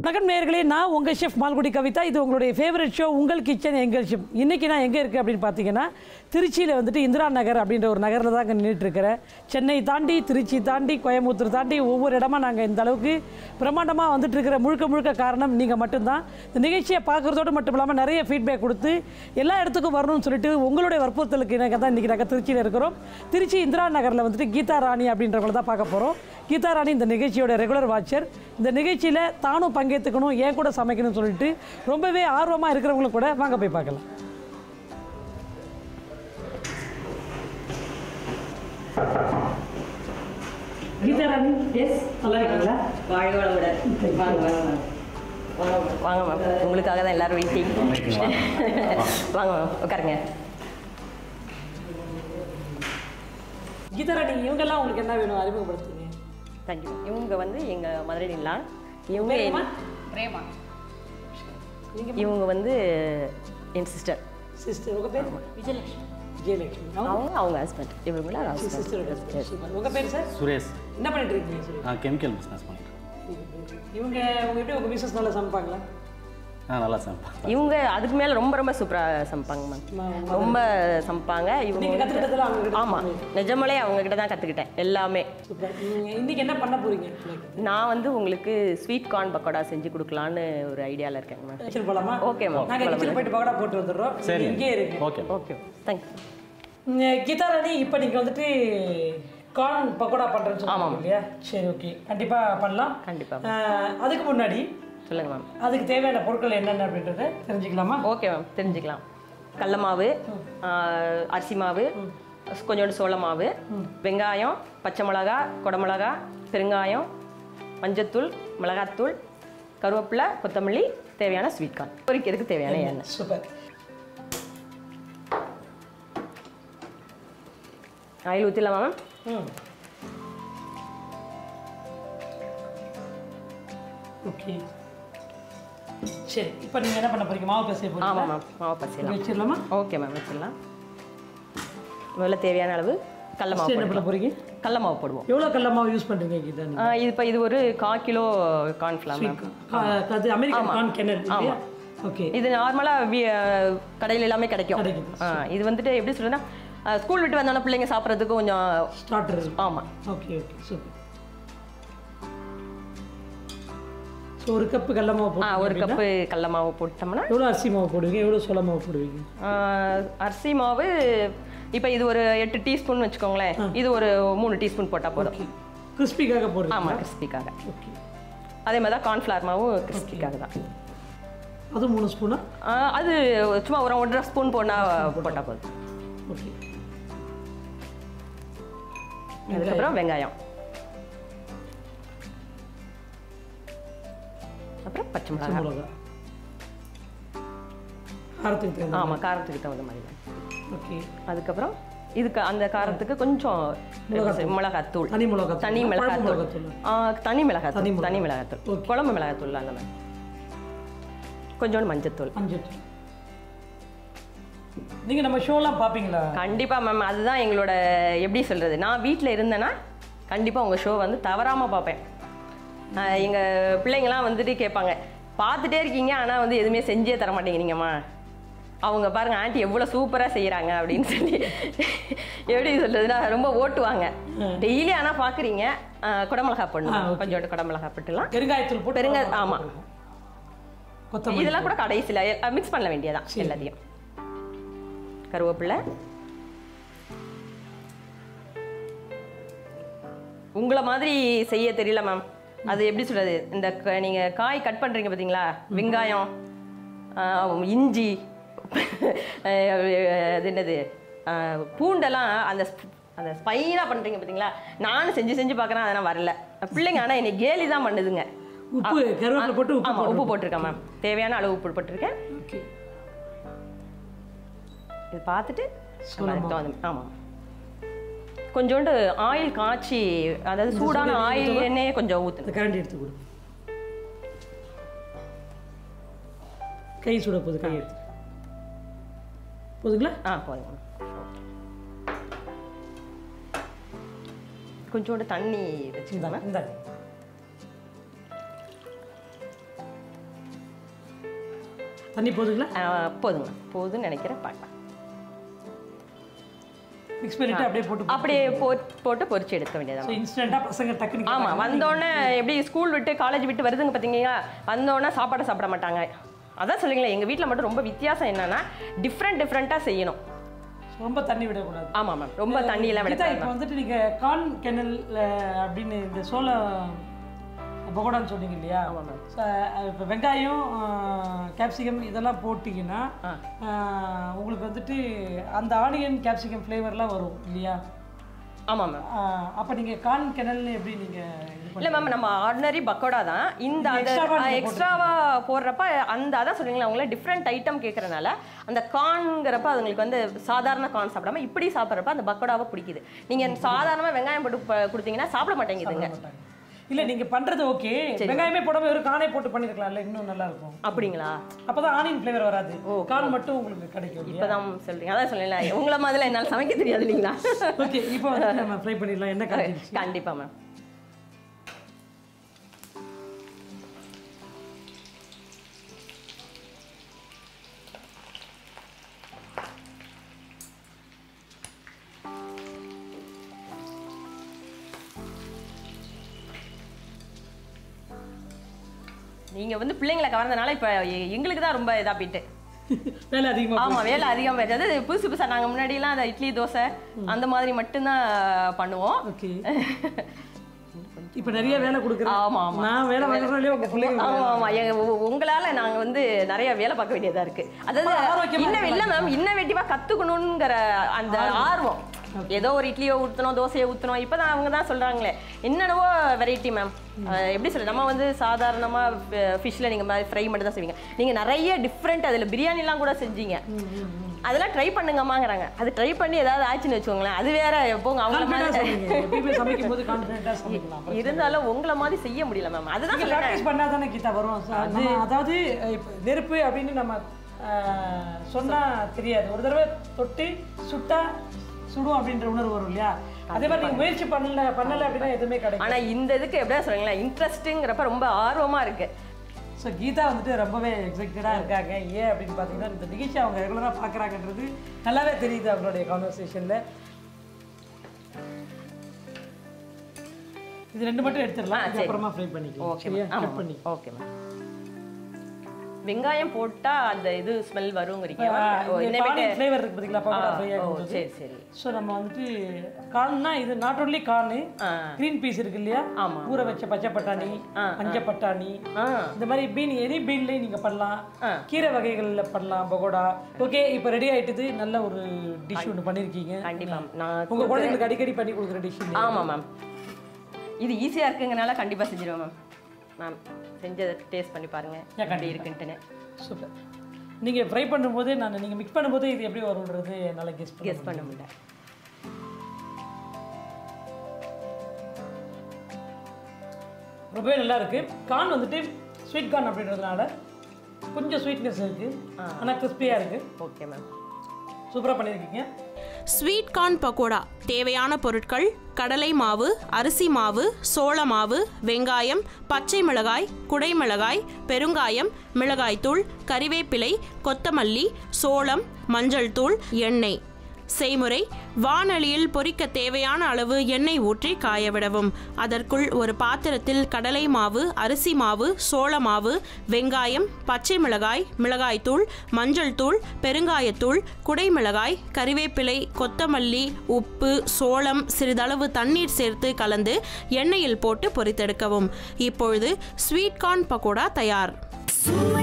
வணக்கம் நேயர்களே நான் உங்கள் ஷெஃப் மால்குடி கவிதா இது உங்களுடைய ஃபேவரட் ஷோ உங்கள் கிச்சன் எங்கள் ஷெஃப் இன்றைக்கி நான் எங்கே இருக்கேன் அப்படின்னு பார்த்தீங்கன்னா திருச்சியில் வந்துட்டு இந்திரா நகர் அப்படின்ற ஒரு நகரில் தான் நின்றுட்டு இருக்கிறேன் சென்னை தாண்டி திருச்சி தாண்டி கோயம்புத்தூர் தாண்டி ஒவ்வொரு இடமா நாங்கள் இந்த அளவுக்கு பிரம்மாண்டமாக வந்துட்டு இருக்கிற முழுக்க முழுக்க காரணம் நீங்கள் மட்டும்தான் இந்த நிகழ்ச்சியை பார்க்குறதோடு மட்டும் இல்லாமல் நிறைய ஃபீட்பேக் கொடுத்து எல்லா இடத்துக்கும் வரணும்னு சொல்லிட்டு உங்களுடைய வற்புறுத்தலுக்கு இணங்க தான் இன்றைக்கி நாங்கள் திருச்சியில் இருக்கிறோம் திருச்சி இந்திரா நகரில் வந்துட்டு கீதா ராணி அப்படின்றவங்கள தான் பார்க்க போகிறோம் கீதா ராணி இந்த நிகழ்ச்சியோட ரெகுலர் வாட்சர் இந்த நிகழ்ச்சியில் தானும் பங்கேற்றுக்கணும் ஏன் கூட சமைக்கணும்னு சொல்லிட்டு ரொம்பவே ஆர்வமாக இருக்கிறவங்களும் கூட வாங்க போய் பார்க்கலாம் கீதா ராணி எஸ் நல்லா இருக்கீங்களா வாழ்க வளமுடன் வாங்க வாங்க வாங்க வாங்க மேம் உங்களுக்காக தான் எல்லாரும் வெயிட்டிங் வாங்க மேம் உட்காருங்க கீதா ராணி இவங்கெல்லாம் உங்களுக்கு என்ன வேணும் அறிமுகப்படுத்துங்க தேங்க்யூ இவங்க வந்து எங்கள் மதுரையிலாம் இவங்க என்- பிரேமா இவங்க வந்து என் சிஸ்டர் சிஸ்டர் உங்கள் பேர் விஜயலட்சுமி விஜயலட்சுமி அவங்க அவங்க அவங்க ஹஸ்பண்ட் இவங்களா சிஸ்டரோட ஹஸ்பண்ட் உங்கள் பேர் சார் சுரேஷ் என்ன பண்ணிட்டு இருக்கீங்க சார் நான் கெமிக்கல் பிஸ்னஸ் பண்ணிட்டு இவங்க உங்க எப்படி உங்க பிசினஸ் நல்லா சமைப்பாங்களா நான் நல்லா சமைப்பேன் இவங்க அதுக்கு மேலே ரொம்ப ரொம்ப சூப்பராக சமைப்பாங்க மேம் ரொம்ப சமைப்பாங்க இவங்க நீங்க கத்துக்கிட்டதெல்லாம் அவங்க கிட்ட ஆமாம் நிஜமலே அவங்க கிட்ட தான் கற்றுக்கிட்டேன் எல்லாமே சூப்பர் நீங்க இன்னைக்கு என்ன பண்ண போறீங்க நான் வந்து உங்களுக்கு ஸ்வீட் கார்ன் பக்கோடா செஞ்சு கொடுக்கலான்னு ஒரு ஐடியாவில் இருக்கேங்க மேம் கிச்சன் போலாமா ஓகே மேம் நாங்க கிச்சன் போயிட்டு பக்கடா போட்டு வந்துடுறோம் சரி நீங்க இங்கே இருக்கு ஓகே ஓகே தேங்க்யூ உம், கீதா ராணி இப்போ நீங்க வந்துட்டு கார்ன் பக்கோடா பண்றேன்னு சொல்லுவாங்க இல்லையா சரி ஓகே கண்டிப்பா பண்ணலாம் கண்டிப்பா அஹ், அதுக்கு முன்னாடி சொல்லுங்க மேம் அதுக்கு தேவையான பொருட்கள் என்னென்ன அப்படின்றத தெரிஞ்சுக்கலாமா ஓகே மேம் தெரிஞ்சுக்கலாம் கடல மாவு ஆஹ், அரிசி மாவு கொஞ்சோண்டு சோள மாவு வெங்காயம் பச்சை மிளகா குடமிளகா பெருங்காயம் மஞ்சத்தூள் மிளகாத்தூள் கருவேப்பிலை கொத்தமல்லி தேவையான ஸ்வீட் கார்ன் பொரிக்கிறதுக்கு தேவையான எண்ணெய் சூப்பர் ஆயில் ஊற்றிடலாமா மேம் ம் ஓகே சரி இப்போ நீங்க என்ன பண்ண போறீங்க மாவு பேச போறீங்க ஆமாம் மேம் மாவு பசியலாம் வச்சிடலாமா ஓகே மேம் வச்சிடலாம் முதல்ல தேவையான அளவு கடல மாவு சரி, என்ன பண்ண போடுவோம் போறீங்க கடல மாவு போடுவோம் எவ்வளோ கடல மாவு யூஸ் பண்றீங்க கீதா நீங்க ஆஹ், இது இப்போ இது ஒரு கால் கிலோ கார்ன்ஃப்ளவர் மேம் கா- அது அமெரிக்கன் கார்ன் கெனல் இல்லையா ஓகே இது நார்மலாக கடையில் எல்லாமே கிடைக்கும் கிடைக்குது. ஆ, இது வந்துட்டு எப்படி சொல்றேன்னா ஸ்கூல் விட்டு வந்தோன்னா பிள்ளைங்க சாப்பிட்றதுக்கு கொஞ்சம் ஸ்டார்டர் ஆமாம் ஓகே ஓகே சூப்பர் ஸோ ஒரு கப்பு கடல மாவு ஆ போட்டு ஒரு கப்பு கடல மாவு போட்டோம்னா எவ்வளோ அரிசி மாவு போடுவீங்க எவ்வளோ சோள மாவு போடுவீங்க ஆ, அரிசி மாவு இப்போ இது ஒரு எட்டு டீஸ்பூன் வச்சுக்கோங்களேன் இது ஒரு மூணு டீஸ்பூன் போட்டால் போதும் ஓகே கிறிஸ்பிக்காக போடுறீங்க ஆமாம் கிறிஸ்பிக்காக ஓகே அதே மாதிரி தான் கார்ன்ஃப்ளவர் மாவும் கிறிஸ்பிக்காக தான் அது மூணு ஸ்பூனா ஆ, அது சும்மா ஒரு ஒன்றரை ஸ்பூன் போனால் போட்டால் போதும் ஓகே அதுக்கப்புறம் வெங்காயம் அப்புறம் பச்சை பச்சை மிளகாய் மிளகா காரத்துக்கு தகுந்த ஆமாம் காரத்துக்கு தகுந்த மாதிரி தான் ஓகே அதுக்கப்புறம் இதுக்கு அந்த காரத்துக்கு கொஞ்சம் மிளகாத்தூள் தனி மிளகா தனி மிளகாத்தூள் மிளகாத்தூள் ஆ, தனி மிளகாத்தூள் தனி தனி மிளகாய். மிளகாத்தூள் Okay. குழம்பு மிளகாத்தூள் அந்த மாதிரி கொஞ்சோண்டு மஞ்சத்தூள் அஞ்சு நீங்க நம்ம ஷோலாம் பார்ப்பீங்களா கண்டிப்பா மேம் அதுதான் எங்களோட எப்படி சொல்றது நான் வீட்டில் இருந்தேன்னா கண்டிப்பா உங்க ஷோ வந்து தவறாம பார்ப்பேன் ஆஹ் எங்க பிள்ளைங்களாம் வந்துட்டு கேட்பாங்க பார்த்துட்டே இருக்கீங்க ஆனா வந்து எதுவுமே செஞ்சே தர மாட்டேங்கிறீங்கம்மா அவங்க பாருங்க ஆண்டி எவ்வளோ சூப்பராக செய்கிறாங்க அப்படின்னு சொல்லி எப்படி சொல்றதுன்னா ரொம்ப ஓட்டுவாங்க டெய்லி ஆனால் பார்க்குறீங்க குடமிளகா ஆ, போடணும் okay. கொஞ்சோண்டு குடமிளகா போட்டுலாம் பெருங்காயத்தூள் போட்டு பெருங்க ஆமா கொத்தமல்லி இதெல்லாம் கூட கடைசியில் மிக்ஸ் பண்ண வேண்டியதான் எல்லாத்தையும் கருவேப்பிலை உங்களை மாதிரி செய்ய தெரியல மேம் அது எப்படி சொல்றது இந்த க- நீங்க காய் கட் பண்றீங்க பாத்தீங்களா வெங்காயம் ஆஹ், இஞ்சி ஆஹ், அது என்னது ஆஹ், பூண்டெல்லாம் அந்த ஸ்ப்- அந்த ஸ்பைனாக பண்றீங்க பாத்தீங்களா நானும் செஞ்சு செஞ்சு பார்க்குறேன் அதெல்லாம் வரல பிள்ளைங்க ஆனால் என்னை கேலி தான் பண்ணுதுங்க உப்பு கருவேப்பிலை போட்டு உப்பு ஆமா உப்பு போட்டிருக்கேன் மேம் தேவையான அளவு உப்பு போட்டிருக்கேன் ஓகே இது பார்த்துட்டு அதுக்கு தகுந்த ஆமாம் கொஞ்சோண்டு ஆயில் காய்ச்சி அதாவது சூடான ஆயில் எண்ணெயே கொஞ்சம் ஊற்றணும் இந்த கரண்டி எடுத்து கொடு கை சுட போகுது கை எடுத்து போதுங்களா ஆ போதும் கொஞ்சோண்டு தண்ணி வச்சுக்கலாம் இந்த தண்ணி போதுங்களா ஆ, போதுங்க போதும்னு நினைக்கிறேன் பார்க்கலாம் மிக்ஸ் பண்ணிட்டு அப்படியே போட்டு அப்படியே போ போட்டு பொரிச்சு எடுக்க வேண்டியதான் ஸோ இன்ஸ்டண்ட்டாக பசங்க டக்குனு ஆமா வந்தோடனே எப்படி ஸ்கூல் விட்டு காலேஜ் விட்டு வருதுங்க பார்த்தீங்களா வந்தோடனே சாப்பாடு சாப்பிட மாட்டாங்க அதான் சொல்லுங்களேன் எங்கள் வீட்டில் மட்டும் ரொம்ப வித்தியாசம் என்னன்னா டிஃப்ரெண்ட் டிஃப்ரெண்ட்டாக செய்யணும் ரொம்ப தண்ணி விடக்கூடாது ஆமாம் மேம் ரொம்ப தண்ணியெல்லாம் கீதா, விட இப்போ வந்துட்டு நீங்க கான் கெனல் அப்படின்னு இந்த சோள பகோடான்னு சொன்னீங்க இல்லையா ஆமாம் மேம் So, அஹ், இப்போ வெங்காயம் கேப்சிகம் இதெல்லாம் போட்டிங்கன்னா ஆ. அஹ், உங்களுக்கு வந்துட்டு அந்த ஆனியன் கேப்சிகம் ஃப்ளேவர்லாம் வரும் இல்லையா ஆமாம் மேம் அஹ், அப்ப நீங்க கான் கெனல்னு எப்படி நீங்க இது இல்லை மேம் நம்ம ஆர்டினரி பக்கோடா தான் இந்த அந்த extra-வா நீங்க எக்ஸ்ட்ராவா போடுறப்ப அந்த அதான் சொல்றீங்களா அவங்கள டிஃப்ரெண்ட் ஐட்டம் கேட்கறனால அந்த கான்ங்கிறப்ப அதுங்களுக்கு வந்து சாதாரண கான் சாப்பிடாம இப்படி சாப்பிட்றப்ப அந்த பக்கோடாவை பிடிக்குது நீங்க சாதாரணமா வெங்காயம் போட்டு ப- கொடுத்தீங்கன்னா சாப்பிட மாட்டேங்குதுங்க மாட்டாங்க. இல்ல நீங்க பண்றது ஓகே வெங்காயமே போடாம வெறும் கானே போட்டு பண்ணிருக்கலாம்ல இன்னும் நல்லா இருக்கும் அப்படிங்களா அப்பதான் ஆனியன் ஃப்ளேவர் வராது கான் மட்டும் உங்களுக்கு கிடைக்கும் இல்லையா இப்பதான் சொல்றீங்க அதான் சொல்லல உங்களை மாதிரில என்னால் சமைக்க தெரியாது இல்லைங்களா ஓகே இப்போ வந்து நம்ம ஃப்ரை பண்ணிடலாம் என்ன காய்ச்சி கண்டிப்பா மேம் நீங்க வந்து பிள்ளைங்களை கவர்ந்தனால இப்ப எ- எங்களுக்கு தான் ரொம்ப இதா போயிட்டு வேலை அதிகமா ஆமா வேலை அதிகம் போயிடுச்சு. அதாவது புதுசு புதுசா நாங்க முன்னாடி எல்லாம் அந்த இட்லி தோசை அந்த மாதிரி மட்டும்தான் பண்ணுவோம் ஓகே இப்போ நிறைய வேலை கொடுக்குறேன் ஆமா ஆமா நான் வேலை வாங்குறதுலயே உங்க பிள்ளைங்க ஆமா ஆமா எங்க உ- உங்களால நாங்க வந்து நிறைய வேலை பார்க்க வேண்டியதா இருக்கு அதாவது ஆரோக்கியமா இன்ன இல்ல மேம் இன்னவேட்டிவா கத்துக்கணுங்கிற அந்த ஆர்வம் ஏதோ ஒரு இட்லியோ ஊத்தணும் தோசையோ ஊத்தணும் இப்பதான் அவங்க தான் சொல்றாங்களே என்னென்னவோ வெரைட்டி மேம் எப்படி சொல்றது நம்ம வந்து சாதாரணமா ஃபிஷ்ல நீங்க மாதிரி ஃப்ரை மட்டும் தான் செய்வீங்க நீங்க நிறைய டிஃப்ரெண்ட் அதுல பிரியாணிலாம் கூட செஞ்சீங்க அதெல்லாம் ட்ரை பண்ணுங்கம்மாங்கிறாங்க அது ட்ரை பண்ணி ஏதாவது ஆச்சுன்னு வச்சுக்கோங்களேன் அது வேற போங்க அவங்கள கான்ஃபிடண்டா மாதிரி சொல்லுங்க எப்பயுமே சமைக்கும் போது கான்ஃபிடண்டா சமைக்கலாம் இருந்தாலும் உங்களை மாதிரி செய்ய முடியல மேம் அதுதான் நீங்க சொல்றேன் ப்ராக்டிஸ் பண்ணா தானே கீதா வரும் So, நம்ம அதாவது அஹ், இப்ப நெருப்பு அப்படின்னு நம்ம அஹ், சொன்னா தெரியாது ஒரு தடவை தொட்டு சுட்டா சுடும் அப்படின்ற உணர்வு வரும் இல்லையா அதே மாதிரி நீங்க முயற்சி பண்ணல பண்ணல அப்படின்னா எதுவுமே கிடைக்கும் ஆனா இந்த இதுக்கு எப்படியா சொல்றீங்களா இன்ட்ரெஸ்ட்டுங்கிறப்ப ரொம்ப ஆர்வமா இருக்கு ஸோ கீதா வந்துட்டு ரொம்பவே எக்ஸைட்டடாக இருக்காங்க ஏன் அப்படின்னு பார்த்தீங்கன்னா இந்த நிகழ்ச்சி அவங்க ரெகுலராக பார்க்குறாங்கன்றது நல்லாவே தெரியுது அவங்களுடைய கான்வர்சேஷனில் இது ரெண்டு மட்டும் எடுத்துடலாம் ஆ, இது சரி. அப்புறமா ஃப்ரை பண்ணிக்கலாம் ஓகே சரியா ஆமா கட் பண்ணி ஓகே மேம் வெங்காயம் போட்டா அந்த இது ஸ்மெல் வருங்கிறீங்க ஓ, இந்த இன்னமேட்டு- கார்ன் ஃப்ளேவர் இருக்கு பார்த்தீங்களா ஆ, பக்கோடா ஃப்ரை ஓ ஆகும்போது சரி சரி ஸோ நம்ம வந்துட்டு கார்ன்னா இது நாட் ஒன்லி கார்னு ஆ க்ரீன் பீஸ் இருக்கு இல்லையா ஆமா. ஊற வச்ச பச்சை பட்டாணி ஆ, மஞ்சள் பட்டாணி ஆ இந்த மாதிரி பீன் எனி பீன்லேயும் நீங்கள் பண்ணலாம் ஆ. கீரை வகைகளில் பண்ணலாம் பகோடா ஓகே இப்போ ரெடி ஆயிட்டுது நல்ல ஒரு டிஷ் ஒன்று பண்ணியிருக்கீங்க கண்டிப்பா நான் உங்கள் குழந்தைங்களுக்கு அடிக்கடி பண்ணி கொடுக்குற டிஷ் ஆமா மேம் இது ஈஸியா இருக்குங்கனால கண்டிப்பா செஞ்சிருவேன் மேம் மேம் செஞ்சதை டேஸ்ட் பண்ணி பாருங்க எப்படி இருக்குன்ட்டுன்னு சூப்பர் நீங்கள் ஃப்ரை பண்ணும்போது நான் நீங்கள் மிக்ஸ் பண்ணும்போது இது எப்படி வரும்ன்றது நல்லா கெஸ் பண்ணி கெஸ் பண்ண முடியல ரொம்பவே நல்லா இருக்கு கார்ன் வந்துட்டு ஸ்வீட் கார்ன் அப்படின்றதுனால கொஞ்சம் ஸ்வீட்னஸ் இருக்கு ஆனால் கிறிஸ்பியாக இருக்கு ஓகே மேம் சூப்பராக பண்ணியிருக்கீங்க ஸ்வீட் கார்ன் பக்கோடா தேவையான பொருட்கள் கடலை மாவு அரிசி மாவு சோள மாவு வெங்காயம் பச்சை மிளகாய் குடை மிளகாய் பெருங்காயம் மிளகாய்த்தூள் கறிவேப்பிலை கொத்தமல்லி சோளம் மஞ்சள் தூள் எண்ணெய் செய்முறை வானொலியில் பொரிக்க தேவையான அளவு எண்ணெய் ஊற்றி காயவிடவும் அதற்குள் ஒரு பாத்திரத்தில் கடலை மாவு அரிசி மாவு சோள மாவு வெங்காயம் பச்சை மிளகாய் மிளகாய்த்தூள் மஞ்சள் தூள் பெருங்காயத்தூள் குடை மிளகாய் கறிவேப்பிலை கொத்தமல்லி உப்பு சோளம் சிறிதளவு தண்ணீர் சேர்த்து கலந்து எண்ணெயில் போட்டு பொரித்தெடுக்கவும் இப்பொழுது ஸ்வீட் கார்ன் பக்கோடா தயார்